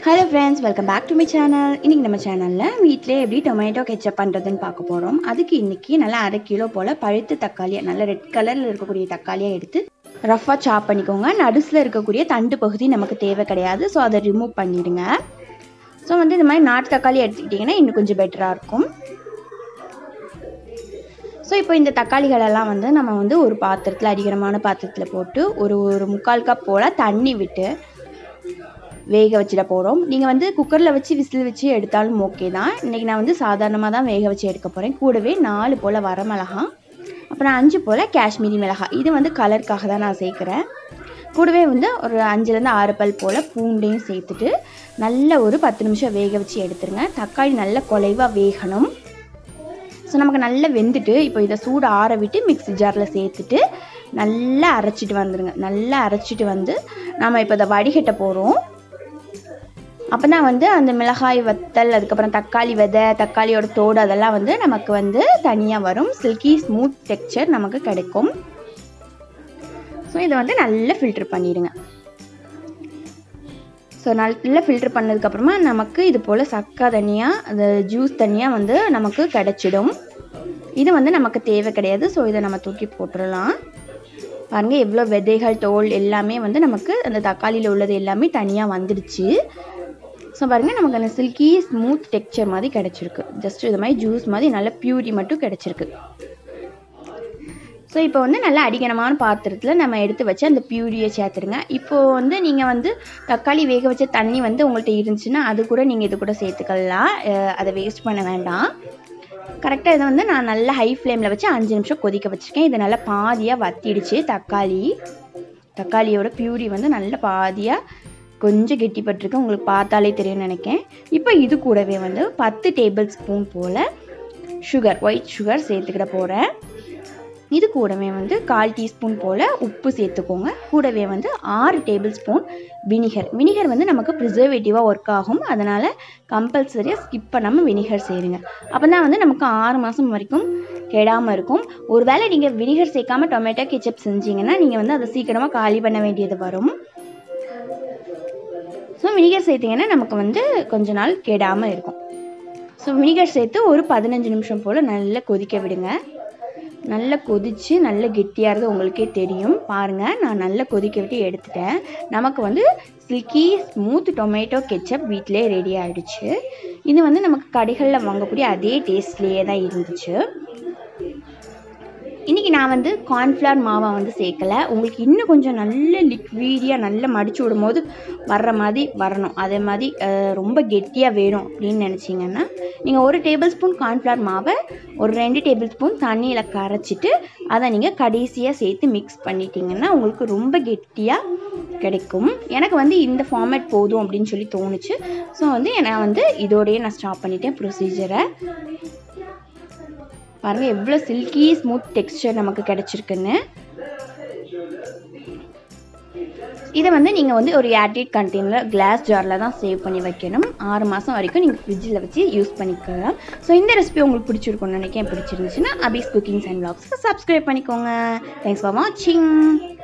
hello friends welcome back to my channel இன்றைக்கி நம்ம சேனலில் வீட்டிலே எப்படி டொமேட்டோ கெச்சப் பண்ணுறதுன்னு பார்க்க போகிறோம் அதுக்கு இன்றைக்கி நல்லா அரை கிலோ போல் பழுத்த தக்காளியை நல்ல ரெட் கலரில் இருக்கக்கூடிய தக்காளியை எடுத்து ரஃப்பாக சாப் பண்ணிக்கோங்க நடுசில் இருக்கக்கூடிய தண்டு பகுதி நமக்கு தேவை கிடையாது ஸோ அதை ரிமூவ் பண்ணிடுங்க ஸோ வந்து இந்த மாதிரி நாட்டு தக்காளி எடுத்துக்கிட்டிங்கன்னா இன்னும் கொஞ்சம் பெட்டராக இருக்கும் ஸோ இப்போ இந்த தக்காளிகளெல்லாம் வந்து நம்ம வந்து ஒரு பாத்திரத்தில் அதிகரமான பாத்திரத்தில் போட்டு ஒரு ஒரு முக்கால் கப் போல் தண்ணி விட்டு வேக வச்சிட போகிறோம் நீங்கள் வந்து குக்கரில் வச்சு விசில் வச்சு எடுத்தாலும் ஓகே தான் இன்றைக்கி நான் வந்து சாதாரணமாக தான் வேக வச்சு எடுக்க போகிறேன் கூடவே நாலு போல் வரமிளகா அப்புறம் அஞ்சு போல் காஷ்மீரி மிளகாய் இது வந்து கலருக்காக தான் நான் சேர்க்குறேன் கூடவே வந்து ஒரு அஞ்சுலேருந்து ஆறு பல் போல் பூண்டையும் சேர்த்துட்டு நல்ல ஒரு பத்து நிமிஷம் வேக வச்சு எடுத்துருங்க தக்காளி நல்ல குலைவாக வேகணும் ஸோ நமக்கு நல்லா வெந்துட்டு இப்போ இதை சூடு ஆற விட்டு மிக்ஸி ஜாரில் சேர்த்துட்டு நல்லா அரைச்சிட்டு வந்துடுங்க நல்லா அரைச்சிட்டு வந்து நம்ம இப்போ இதை வடிகட்ட போகிறோம் அப்போ தான் வந்து அந்த மிளகாய் வத்தல் அதுக்கப்புறம் தக்காளி விதை தக்காளியோட தோடு அதெல்லாம் வந்து நமக்கு வந்து தனியாக வரும் சில்கி ஸ்மூத் டெக்ஸ்சர் நமக்கு கிடைக்கும் ஸோ இதை வந்து நல்லா ஃபில்டர் பண்ணிடுங்க ஸோ நல்லா ஃபில்டர் பண்ணதுக்கப்புறமா நமக்கு இது போல் சக்கா தனியாக அந்த ஜூஸ் தனியாக வந்து நமக்கு கிடச்சிடும் இது வந்து நமக்கு தேவை கிடையாது ஸோ இதை நம்ம தூக்கி போட்டுடலாம் பாருங்கள் எவ்வளோ விதைகள் தோல் எல்லாமே வந்து நமக்கு அந்த தக்காளியில் உள்ளது எல்லாமே தனியாக வந்துடுச்சு ஸோ பாருங்கள் நமக்கு அந்த சில்கி ஸ்மூத் டெக்ஸ்சர் மாதிரி கிடச்சிருக்கு ஜஸ்ட் இது மாதிரி ஜூஸ் மாதிரி நல்ல பியூரி மட்டும் கிடச்சிருக்கு ஸோ இப்போ வந்து நல்லா அடிக்கணமான பாத்திரத்தில் நம்ம எடுத்து வச்சு அந்த பியூரியை சேர்த்துருங்க இப்போது வந்து நீங்கள் வந்து தக்காளி வேக வச்ச தண்ணி வந்து உங்கள்கிட்ட இருந்துச்சுன்னா அது கூட நீங்கள் இது கூட சேர்த்துக்கலாம் அதை வேஸ்ட் பண்ண வேண்டாம் கரெக்டாக இதை வந்து நான் நல்லா ஹை ஃப்ளேமில் வச்சு அஞ்சு நிமிஷம் கொதிக்க வச்சுருக்கேன் இது நல்லா பாதியாக வத்திடுச்சு தக்காளி தக்காளியோட பியூரி வந்து நல்ல பாதியாக கொஞ்சம் கெட்டிப்பட்டிருக்கு உங்களுக்கு பார்த்தாலே தெரியும்னு நினைக்கேன் இப்போ இது கூடவே வந்து பத்து டேபிள் ஸ்பூன் போல் சுகர் ஒயிட் சுகர் சேர்த்துக்கிட போகிறேன் இது கூடவே வந்து கால் டீஸ்பூன் போல் உப்பு சேர்த்துக்கோங்க கூடவே வந்து ஆறு டேபிள் ஸ்பூன் வினிகர் வினிகர் வந்து நமக்கு ப்ரிசர்வேட்டிவாக ஒர்க் ஆகும் அதனால் கம்பல்சரியாக ஸ்கிப் பண்ணாமல் வினிகர் சேருங்க அப்போ தான் வந்து நமக்கு ஆறு மாதம் வரைக்கும் கெடாமல் இருக்கும் ஒருவேளை நீங்கள் வினிகர் சேர்க்காம டொமேட்டோ கெச்சப் செஞ்சீங்கன்னா நீங்கள் வந்து அதை சீக்கிரமாக காலி பண்ண வேண்டியது வரும் ஸோ வினிகர் சேர்த்திங்கன்னா நமக்கு வந்து கொஞ்ச நாள் கெடாமல் இருக்கும் ஸோ வினிகர் சேர்த்து ஒரு பதினஞ்சு நிமிஷம் போல் நல்லா கொதிக்க விடுங்க நல்லா கொதித்து நல்ல கெட்டியாகிறது உங்களுக்கே தெரியும் பாருங்கள் நான் நல்லா கொதிக்க விட்டு எடுத்துட்டேன் நமக்கு வந்து சில்கி ஸ்மூத் டொமேட்டோ கெச்சப் வீட்டிலே ரெடி ஆகிடுச்சு இது வந்து நமக்கு கடைகளில் வாங்கக்கூடிய அதே டேஸ்ட்லேயே தான் இருந்துச்சு இன்றைக்கி நான் வந்து கார்ன்ஃப்ளவர் மாவை வந்து சேர்க்கலை உங்களுக்கு இன்னும் கொஞ்சம் நல்ல லிக்வீடியாக நல்லா மடித்து விடும்போது வர்ற மாதிரி வரணும் அதே மாதிரி ரொம்ப கெட்டியாக வேணும் அப்படின்னு நினச்சிங்கன்னா நீங்கள் ஒரு டேபிள் ஸ்பூன் கார்ன்ஃப்ளவர் மாவை ஒரு ரெண்டு டேபிள் ஸ்பூன் தண்ணியில் கரைச்சிட்டு அதை நீங்கள் கடைசியாக சேர்த்து மிக்ஸ் பண்ணிட்டீங்கன்னா உங்களுக்கு ரொம்ப கெட்டியாக கிடைக்கும் எனக்கு வந்து இந்த ஃபார்மேட் போதும் அப்படின்னு சொல்லி தோணுச்சு ஸோ வந்து நான் வந்து இதோடையே நான் ஸ்டாப் பண்ணிட்டேன் ப்ரொசீஜரை பாருங்கள் எவ்வளோ சில்கி ஸ்மூத் டெக்ஸ்டர் நமக்கு கிடச்சிருக்குன்னு இதை வந்து நீங்கள் வந்து ஒரு ஏர்டைட் கண்டெய்னர் கிளாஸ் ஜாரில் தான் சேவ் பண்ணி வைக்கணும் ஆறு மாதம் வரைக்கும் நீங்கள் ஃப்ரிட்ஜில் வச்சு யூஸ் பண்ணிக்கலாம் ஸோ இந்த ரெசிபி உங்களுக்கு பிடிச்சிருக்கும்னு நினைக்கிறேன் பிடிச்சிருந்துச்சுன்னா அபிஸ் குக்கிங்ஸ் அண்ட் வ்ளாக்ஸ்க்கு சப்ஸ்கிரைப் பண்ணிக்கோங்க தேங்க்ஸ் ஃபார் வாட்சிங்